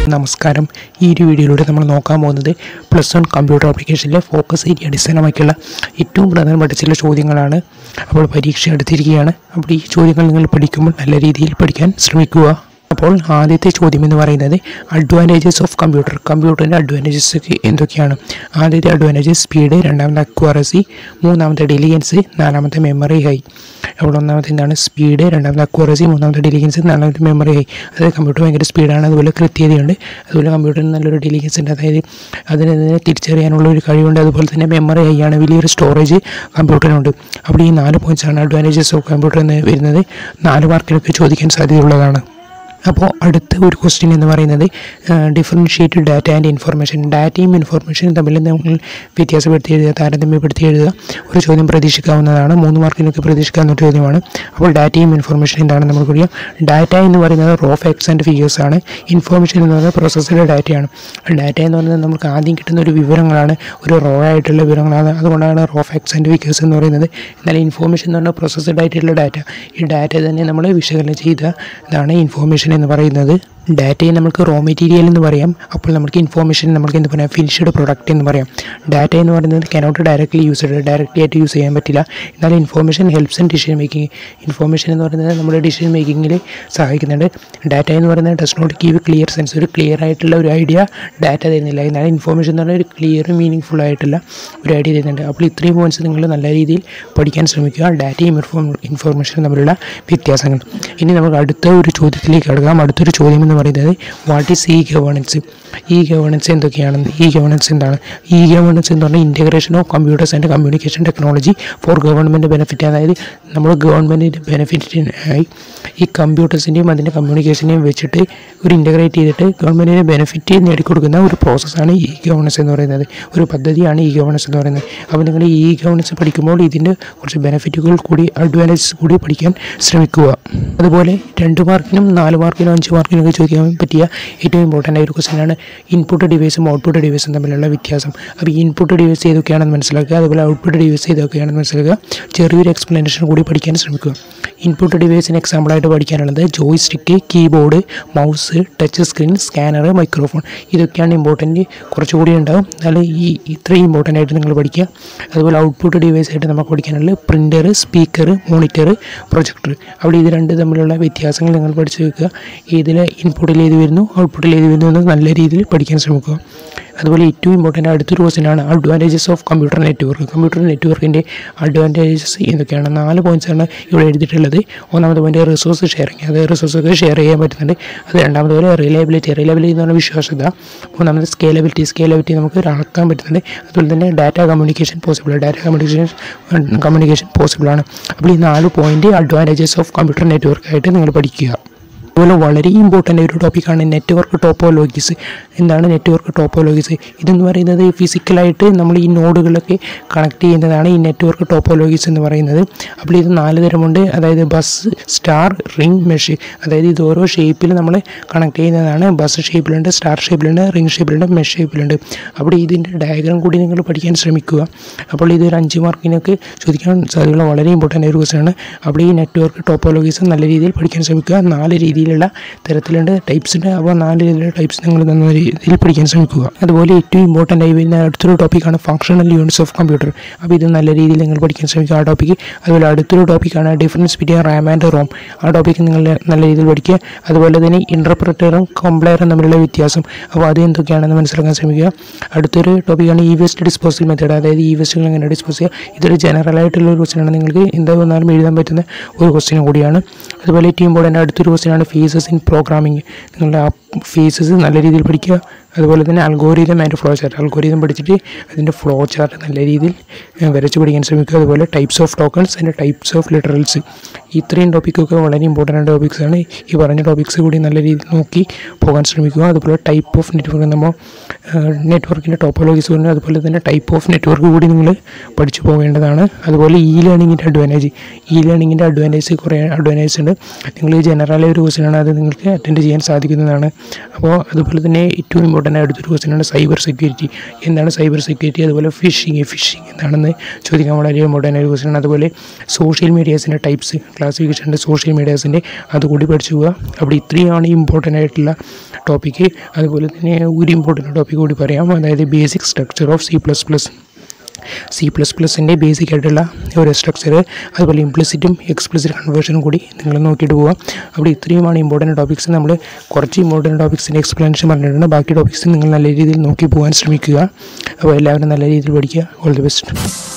നമസ്കാരം ഈ ഒരു വീഡിയോയിലൂടെ നമ്മൾ നോക്കാൻ പോകുന്നത് പ്ലസ് വൺ കമ്പ്യൂട്ടർ ആപ്ലിക്കേഷനിലെ ഫോക്കസ് ഏരിയ അടിസ്ഥാനമാക്കിയുള്ള ഏറ്റവും പ്രധാനപ്പെട്ട ചില ചോദ്യങ്ങളാണ് അപ്പോൾ പരീക്ഷ അടുത്തിരിക്കുകയാണ് അപ്പോൾ ഈ ചോദ്യങ്ങൾ നിങ്ങൾ പഠിക്കുമ്പോൾ നല്ല രീതിയിൽ പഠിക്കാൻ ശ്രമിക്കുക അപ്പോൾ ആദ്യത്തെ ചോദ്യം എന്ന് പറയുന്നത് അഡ്വാൻറ്റേജസ് ഓഫ് കമ്പ്യൂട്ടർ കമ്പ്യൂട്ടറിൻ്റെ അഡ്വാൻറ്റേജസ് എന്തൊക്കെയാണ് ആദ്യത്തെ അഡ്വാൻറ്റേജസ് സ്പീഡ് രണ്ടാമത്തെ അക്വാറസി മൂന്നാമത്തെ ഡെലിഗൻസ് നാലാമത്തെ മെമ്മറി ഹൈ അപ്പോൾ ഒന്നാമത്തെ എന്താണ് സ്പീഡ് രണ്ടാമത്തെ അക്വാറസി മൂന്നാമത്തെ ഡെലിഗൻസ് നാലാമത്തെ മെമ്മറി ഹൈ അതായത് കമ്പ്യൂട്ടർ ഭയങ്കര സ്പീഡാണ് അതുപോലെ കൃത്യതയുണ്ട് അതുപോലെ കമ്പ്യൂട്ടറിന് നല്ലൊരു ഡെലിഗൻസ് ഉണ്ട് അതായത് അതിനെ അതിനെ തിരിച്ചറിയാനുള്ള ഒരു കഴിവുണ്ട് അതുപോലെ തന്നെ മെമ്മറി ഹൈ ആണ് വലിയൊരു സ്റ്റോറേജ് കമ്പ്യൂട്ടറിനുണ്ട് അപ്പോൾ ഈ നാല് പോയിൻറ്റ്സ് ആണ് അഡ്വാൻറ്റേജസ് ഓഫ് കമ്പ്യൂട്ടർ എന്ന് വരുന്നത് നാല് മാർക്കിനൊക്കെ ചോദിക്കാൻ സാധ്യതയുള്ളതാണ് അപ്പോൾ അടുത്ത ഒരു ക്വസ്റ്റ്യൻ എന്ന് പറയുന്നത് ഡിഫറൻഷ്യേറ്റഡ് ഡാറ്റ ആൻഡ് ഇൻഫർമേഷൻ ഡാറ്റയും ഇൻഫർമേഷനും തമ്മിൽ നമ്മൾ വ്യത്യാസപ്പെടുത്തി എഴുതുക താരതമ്യപ്പെടുത്തി എഴുതുക ഒരു ചോദ്യം പ്രതീക്ഷിക്കാവുന്നതാണ് മൂന്ന് മാർക്കിനൊക്കെ പ്രതീക്ഷിക്കാവുന്ന ഒരു ചോദ്യമാണ് അപ്പോൾ ഡാറ്റയും ഇൻഫർമേഷൻ എന്താണ് നമുക്കറിയാം ഡാറ്റ എന്ന് പറയുന്നത് റോ ഫാക്ട്സ് ആൻഡ് ഫിഗേഴ്സ് ആണ് ഇൻഫർമേഷൻ എന്ന് പറയുന്നത് പ്രോസസ്സഡ് ഡാറ്റയാണ് ഡാറ്റ എന്ന് പറയുന്നത് നമുക്ക് ആദ്യം കിട്ടുന്ന ഒരു വിവരങ്ങളാണ് ഒരു റോ ആയിട്ടുള്ള വിവരങ്ങളാണ് അതുകൊണ്ടാണ് റോ ഫാക്ട്സ് ആൻഡ് ഫിഗേഴ്സ് എന്ന് പറയുന്നത് എന്നാൽ ഇൻഫോർമേഷൻ എന്ന് പറഞ്ഞാൽ പ്രോസസ്സഡ് ആയിട്ടുള്ള ഡാറ്റ ഈ ഡാറ്റ തന്നെ നമ്മൾ വിശകലനം ചെയ്ത ഇതാണ് ഇൻഫോർമേഷൻ എന്ന് പറയുന്നത് ഡാറ്റയെ നമുക്ക് റോ മെറ്റീരിയൽ എന്ന് പറയാം അപ്പോൾ നമുക്ക് ഇൻഫോർമേഷൻ നമുക്ക് എന്ത് പറയാം ഫിനിഷ്ഡ് പ്രൊഡക്റ്റ് എന്ന് പറയാം ഡാറ്റ എന്ന് പറയുന്നത് കനോട്ട് ഡയറക്റ്റ്ലി യൂസ് ചെയ്ത് ഡയറക്റ്റ്ലി ആയിട്ട് യൂസ് ചെയ്യാൻ പറ്റില്ല എന്നാൽ information helps in decision making information എന്ന് പറയുന്നത് നമ്മുടെ ഡിസിഷൻ മേക്കിങ്ങിൽ സഹായിക്കുന്നുണ്ട് ഡാറ്റ എന്ന് പറയുന്നത് does not give clear sense ഒരു ക്ലിയർ ആയിട്ടുള്ള ഒരു ഐഡിയ ഡാറ്റ തരുന്നില്ല എന്നാൽ ഇൻഫോർമേഷൻ എന്ന് പറഞ്ഞാൽ ഒരു ക്ലിയർ മീനിങ് ഫുൾ ആയിട്ടുള്ള ഒരു ഐഡിയ തരുന്നുണ്ട് അപ്പോൾ ഇത്രയും പോയിൻറ്റ്സ് നിങ്ങൾ നല്ല രീതിയിൽ പഠിക്കാൻ ശ്രമിക്കുക ഡാറ്റയും ഇൻഫോം ഇൻഫോർമേഷനും തമ്മിലുള്ള വ്യത്യാസങ്ങൾ ഇനി നമുക്ക് അടുത്ത ഒരു ചോദ്യത്തിലേക്ക് കടക്കാം അടുത്തൊരു ചോദ്യം എന്ന് പറയുന്നത് what is e governance e governance എന്തൊക്കെയാണെന്ന് ഇ ഗവേണൻസ് എന്താണ് ഇ ഗവേണൻസ് എന്ന് പറഞ്ഞാൽ integration of computers and communication technology for government benefit അതായത് നമ്മൾ ഗവൺമെൻറ്റിൻ്റെ ബെനിഫിറ്റിനായി ഈ കമ്പ്യൂട്ടേഴ്സിൻ്റെയും അതിൻ്റെ കമ്മ്യൂണിക്കേഷനെയും വെച്ചിട്ട് ഒരു ഇൻറ്റഗ്രേറ്റ് ചെയ്തിട്ട് ഗവൺമെൻറ്റിന് ബെനിഫിറ്റ് നേടിക്കൊടുക്കുന്ന ഒരു പ്രോസസ്സാണ് ഇ ഗവേണൻസ് എന്ന് പറയുന്നത് ഒരു പദ്ധതിയാണ് ഇ ഗവേണൻസ് എന്ന് പറയുന്നത് അപ്പോൾ നിങ്ങൾ ഈ ഗവേണൻസ് പഠിക്കുമ്പോൾ ഇതിൻ്റെ കുറച്ച് ബെനിഫിറ്റുകൾ കൂടി അഡ്വാൻറ്റേജസ് കൂടി പഠിക്കാൻ ശ്രമിക്കുക അതുപോലെ രണ്ട് മാർക്കിനും നാല് മാർക്കിനും അഞ്ച് മാർക്കിനും ഒക്കെ ചോദിക്കാൻ പറ്റിയ ഏറ്റവും ഇമ്പോർട്ടൻ്റ് ആയ ഒരു ക്വസ്റ്റ്യനാണ് ഇൻപുട്ട് ഡിവൈസും ഔട്ട്പുട്ട് ഡിവൈസും തമ്മിലുള്ള വ്യത്യാസം അപ്പോൾ ഈ ഇൻപുട്ട് ഡിവൈസ് ഏതൊക്കെയാണെന്ന് മനസ്സിലാക്കുക അതുപോലെ ഔട്ട്പുട്ട് ഡിവൈസ് ഏതൊക്കെയാണെന്ന് മനസ്സിലാക്കുക ചെറിയൊരു എക്സ്പ്ലനേഷൻ കൂടി പഠിക്കാൻ ശ്രമിക്കുക ഇൻപുട്ട് ഡിവൈസിന് എക്സാമ്പിളായിട്ട് പഠിക്കാനുള്ളത് joystick keyboard mouse touch screen scanner microphone ഇതൊക്കെയാണ് ഇമ്പോർട്ടൻറ്റ് കുറച്ചുകൂടി ഉണ്ടാകും എന്നാൽ ഈ ഇത്രയും ഇമ്പോർട്ടൻ്റ് ആയിട്ട് നിങ്ങൾ പഠിക്കുക അതുപോലെ ഔട്ട്പുട്ട് ഡിവൈസ് ആയിട്ട് നമുക്ക് പഠിക്കാനുള്ളത് പ്രിൻ്റർ സ്പീക്കർ മോണിറ്റർ പ്രൊജക്ടർ അവിടെ ഇത് രണ്ട് തമ്മിലുള്ള വ്യത്യാസങ്ങൾ നിങ്ങൾ പഠിച്ചു വെക്കുക ഇതിൽ ഇൻപുട്ടിൽ ഏത് വരുന്നു ഔട്ട്പുട്ടിൽ ഏത് വരുന്നു എന്ന് നല്ല രീതിയിൽ പഠിക്കാൻ ശ്രമിക്കുക അതുപോലെ ഏറ്റവും ഇമ്പോർട്ടൻ്റ് അടുത്തൊരു ക്വസ്റ്റ്യനാണ് advantages of computer network computer നെറ്റ്വർക്കിൻ്റെ അഡ്വാൻറ്റേജസ് എന്തൊക്കെയാണ് നാല് പോയിൻറ്റ്സാണ് ഇവിടെ എഴുതിയിട്ടുള്ളത് ഒന്നാമത്തെ പോയിന്റ് റിസോഴ്സ് ഷെയറിങ് അത് റിസോഴ്സൊക്കെ ഷെയർ ചെയ്യാൻ പറ്റുന്നുണ്ട് അത് രണ്ടാമത് പോലെ റിലയബിലിറ്റി റിലയബിലിറ്റി എന്ന് പറഞ്ഞാൽ വിശ്വാസ്യത മൂന്നാമത് സ്കേലബിലിറ്റി സ്കേലബിലിറ്റി നമുക്ക് അളക്കാൻ പറ്റുന്നുണ്ട് അതുപോലെ തന്നെ data communication possible data communication communication possible ആണ് അപ്പോൾ ഈ നാല് പോയിന്റ് അഡ്വാൻറ്റേജസ് ഓഫ് കമ്പ്യൂട്ടർ നെറ്റ്വർക്കായിട്ട് നിങ്ങൾ പഠിക്കുക അതുപോലെ വളരെ ഇമ്പോർട്ടൻ്റ് ഒരു ടോപ്പിക്കാണ് നെറ്റ്വർക്ക് ടോപ്പോലോഗീസ് എന്താണ് നെറ്റ്വർക്ക് ടോപ്പോലോഗീസ് ഇതെന്ന് പറയുന്നത് ഫിസിക്കലായിട്ട് നമ്മൾ ഈ നോഡുകളൊക്കെ കണക്ട് ചെയ്യുന്നതാണ് ഈ നെറ്റ്വർക്ക് ടോപ്പോലോഗീസ് എന്ന് പറയുന്നത് അപ്പോൾ ഇത് നാല് തരമുണ്ട് അതായത് ബസ് സ്റ്റാർ റിംഗ് മെഷ് അതായത് ഇത് ഓരോ ഷേപ്പിൽ നമ്മൾ കണക്ട് ചെയ്യുന്നതാണ് ബസ് ഷേപ്പിലുണ്ട് സ്റ്റാർ ഷേപ്പിലുണ്ട് റിംഗ് ഷേപ്പിലുണ്ട് മെഷ് ഷേപ്പിലുണ്ട് അപ്പോൾ ഇതിൻ്റെ ഡയഗ്രാം കൂടി നിങ്ങൾ പഠിക്കാൻ ശ്രമിക്കുക അപ്പോൾ ഇത് ഒരു അഞ്ച് മാർക്കിനൊക്കെ ചോദിക്കാൻ സാധ്യതയുള്ള വളരെ ഇമ്പോർട്ടൻ്റ് ഒരു ക്വസ്റ്റ്യനാണ് അപ്പോൾ ഈ നെറ്റ്വർക്ക് ടോപ്പോലോഗീസ് നല്ല രീതിയിൽ പഠിക്കാൻ ശ്രമിക്കുക നാല് രീതിയിൽ രീതിയിലുള്ള തരത്തിലുണ്ട് ടൈപ്സ് ഉണ്ട് അപ്പോൾ നാല് രീതിയിലുള്ള ടൈപ്സ് നിങ്ങൾ നല്ല രീതിയിൽ പഠിക്കാൻ ശ്രമിക്കുക അതുപോലെ ഏറ്റവും ഇമ്പോർട്ടൻ്റ് ആയി വരുന്ന അടുത്തൊരു ടോപ്പിക്കാണ് ഫംഗ്ഷണൽ യൂണിറ്റ്സ് ഓഫ് കമ്പ്യൂട്ടർ അപ്പോൾ ഇത് നല്ല രീതിയിൽ നിങ്ങൾ പഠിക്കാൻ ശ്രമിക്കുക ആ ടോപ്പിക്ക് അതുപോലെ അടുത്തൊരു ടോപ്പിക്കാണ് difference between RAM and ROM ആ ടോപ്പിക്ക് നിങ്ങൾ നല്ല രീതിയിൽ പഠിക്കുക അതുപോലെ തന്നെ ഇൻ്റർപ്രറ്ററും കംപ്ലയറും തമ്മിലുള്ള വ്യത്യാസം അപ്പോൾ അത് എന്തൊക്കെയാണെന്ന് മനസ്സിലാക്കാൻ ശ്രമിക്കുക അടുത്തൊരു ടോപ്പിക്കാണ് ഇ വേസ്റ്റ് ഡിസ്പോസൽ മെത്തേഡ് അതായത് ഈ വേസ്റ്റുകൾ എങ്ങനെ ഡിസ്പോസ് ചെയ്യുക ഇതൊരു ജനറൽ ആയിട്ടുള്ള ഒരു ക്വസ്റ്റ്യനാണ് നിങ്ങൾക്ക് എന്താ വന്നാലും എഴുതാൻ പറ്റുന്ന ഒരു ക്വസ്റ്റ്യൻ കൂടിയാണ് അതുപോലെ ഏറ്റവും ഇമ്പോർട്ടൻ്റ് അടുത്തൊരു ക്വസ്റ്റ്യനാണ് ഫേസസ് ഇൻ പ്രോഗ്രാമിംഗ് നിങ്ങളുടെ ആ ഫേസസ് നല്ല രീതിയിൽ പഠിക്കുക അതുപോലെ തന്നെ algorithm and flow chart algorithm പഠിച്ചിട്ട് അതിൻ്റെ ഫ്ലോ ചാർട്ട് നല്ല രീതിയിൽ ഏഹ്, വരച്ച് പഠിക്കാൻ ശ്രമിക്കുക അതുപോലെ types of tokens and types of literals ഇത്രയും ടോപ്പിക്കൊക്കെ വളരെ ഇമ്പോർട്ടൻ്റ് ടോപ്പിക്സ് ആണ് ഈ പറഞ്ഞ ടോപ്പിക്സ് കൂടി നല്ല രീതിയിൽ നോക്കി പോകാൻ ശ്രമിക്കുക അതുപോലെ ടൈപ്പ് ഓഫ് നെറ്റ്വർക്ക് നമ്മൾ നെറ്റ്വർക്കിൻ്റെ ടോപ്പോളജീസ് പറഞ്ഞു അതുപോലെ തന്നെ ടൈപ്പ് ഓഫ് നെറ്റ്വർക്ക് കൂടി നിങ്ങൾ പഠിച്ചു പോകേണ്ടതാണ് അതുപോലെ ഇ ലേണിങ്ങിൻ്റെ അഡ്വാൻറ്റേജ് ഇ ലേണിങ്ങിൻ്റെ അഡ്വാൻറ്റേജ് കുറേ അഡ്വാൻറ്റേജ് ഉണ്ട് നിങ്ങൾ ജനറൽ ഒരു ക്വസ്റ്റ്യനാണ് അത് നിങ്ങൾക്ക് അറ്റൻഡ് ചെയ്യാൻ സാധിക്കുന്നതാണ് അപ്പോൾ അതുപോലെ തന്നെ ഏറ്റവും ഇമ്പോർട്ടൻ്റ് ഇമ്പോർട്ടൻ്റ് ആയിട്ടൊരു ക്വസ്റ്റ്യനാണ് സൈബർ സെക്യൂരിറ്റി എന്താണ് സൈബർ സെക്യൂരിറ്റി അതുപോലെ ഫിഷിങ് ഫിഷിങ് എന്താണെന്ന് ചോദിക്കാൻ വളരെ ഇമ്പോർട്ടൻ്റ് ആയ ക്വസ്റ്റ്യനാണ് അതുപോലെ സോഷ്യൽ മീഡിയാസിൻ്റെ ടൈപ്സ് ക്ലാസിഫിക്കേഷൻ ഉണ്ട് സോഷ്യൽ മീഡിയാസിൻ്റെ അതുകൂടി പഠിച്ചു പോവുക അവിടെ ഇത്രയാണ് ഇമ്പോർട്ടൻ്റ് ആയിട്ടുള്ള ടോപ്പിക്ക് അതുപോലെ തന്നെ ഒരു ഇമ്പോർട്ടൻ്റ് ടോപ്പിക് കൂടി പറയാം അതായത് basic structure of C plus plus C plus പ്ലസിൻ്റെ ബേസിക് ആയിട്ടുള്ള ഒരു സ്ട്രക്ചർ അതുപോലെ ഇംപ്ലിസിറ്റും എക്സ്പ്ലിസിറ്റ് കൺവേർഷനും കൂടി നിങ്ങൾ നോക്കിയിട്ട് പോകാം അവിടെ ഇത്രയുമാണ് ഇമ്പോർട്ടൻറ്റ് ടോപ്പിക്സ് നമ്മൾ കുറച്ച് ഇമ്പോർട്ടൻറ്റ് ടോപ്പിക്സിൻ്റെ എക്സ്പ്ലനേഷൻ പറഞ്ഞിട്ടുണ്ട് ബാക്കി ടോപ്പിക്സ് നിങ്ങൾ നല്ല രീതിയിൽ നോക്കി പോകാൻ ശ്രമിക്കുക അപ്പോൾ എല്ലാവരും നല്ല രീതിയിൽ പഠിക്കുക ഓൾ ദി ബെസ്റ്റ്